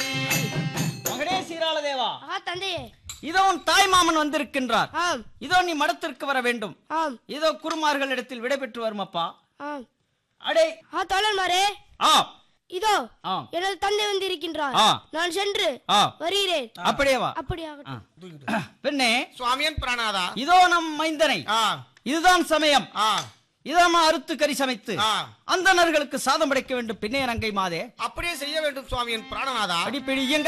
மகனே சீராள தேவா ஆ தந்தையே இதோ உன் தாய் மாமன் வந்திருக்கின்றார் ஆம் இதோ நீ மடத்திற்கு வர வேண்டும் ஆம் இதோ குருமார்களிடத்தில் விடைபெற்று வருமப்பா ஆம் அடே ஆ தோழன்மாரே ஆ இதோ ஆ எனது தந்தை வந்திருக்கின்றார் ஆ. நான் சென்று ஆ வருகிறேன் அப்படியே வா அப்படியாகட்டும் பெண்ணே சுவாமியன் பிராணாதா இதோ நம் மைந்தனை ஆ இதுதான் சமயம் ஆ இதாம அறுத்து கறி சமைத்து ஆ. அந்தணர்களுக்கு சாதம் படைக்க வேண்டும் பின்னே ரங்கை மாதே அப்படியே செய்ய வேண்டும் சுவாமியன் பிராணநாதா அடிப்பிடி